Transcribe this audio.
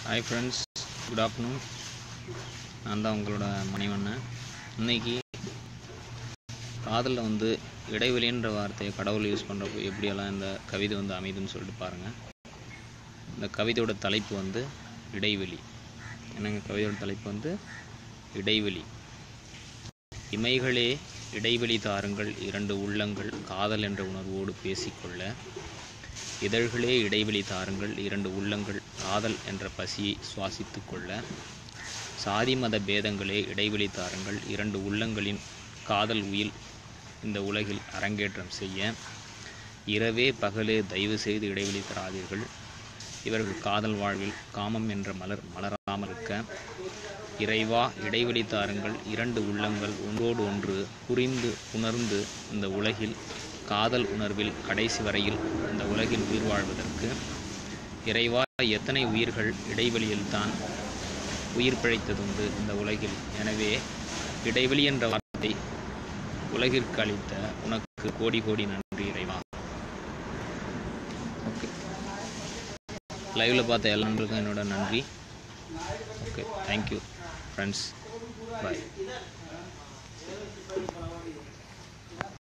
hi friends good afternoon நான் தான் உங்களோட மணிவண்ணன் இன்னைக்கு காதலில் வந்து இடைவெளின்ற வார்த்தையை கடவுள் யூஸ் பண்ணுறப்போ எப்படியெல்லாம் இந்த கவிதை வந்து அமைதுன்னு சொல்லிட்டு பாருங்கள் இந்த கவிதையோட தலைப்பு வந்து இடைவெளி என்னங்க கவிதையோட தலைப்பு வந்து இடைவெளி இமைகளே இடைவெளி தாருங்கள் இரண்டு உள்ளங்கள் காதல் என்ற உணர்வோடு பேசிக்கொள்ள இதழ்களே இடைவெளி தாருங்கள் இரண்டு உள்ளங்கள் காதல் என்ற பசியை சுவாசித்து கொள்ள சாதி மத பேதங்களே இடைவெளி தாருங்கள் இரண்டு உள்ளங்களின் காதல் உயில் இந்த உலகில் அரங்கேற்றம் செய்ய இரவே பகலே தயவு செய்து இடைவெளி தராதீர்கள் இவர்கள் காதல் வாழ்வில் காமம் என்ற மலர் மலராமல் இருக்க இறைவா இடைவெளி தாருங்கள் இரண்டு உள்ளங்கள் ஒன்றோடு ஒன்று புரிந்து உணர்ந்து இந்த உலகில் காதல் உணர்வில் கடைசி வரையில் இந்த உலகில் உயிர் வாழ்வதற்கு இறைவா எத்தனை உயிர்கள் இடைவெளியில் தான் உயிர் பிழைத்ததுண்டு இந்த உலகில் எனவே இடைவெளி என்ற வார்த்தை உலகிற்கு அளித்த உனக்கு கோடி கோடி நன்றி இறைவா ஓகே லைவில் பார்த்த எல்லா நண்பர்களுக்கும் என்னோட நன்றி ஓகே தேங்க்யூ ஃப்ரெண்ட்ஸ் பாய்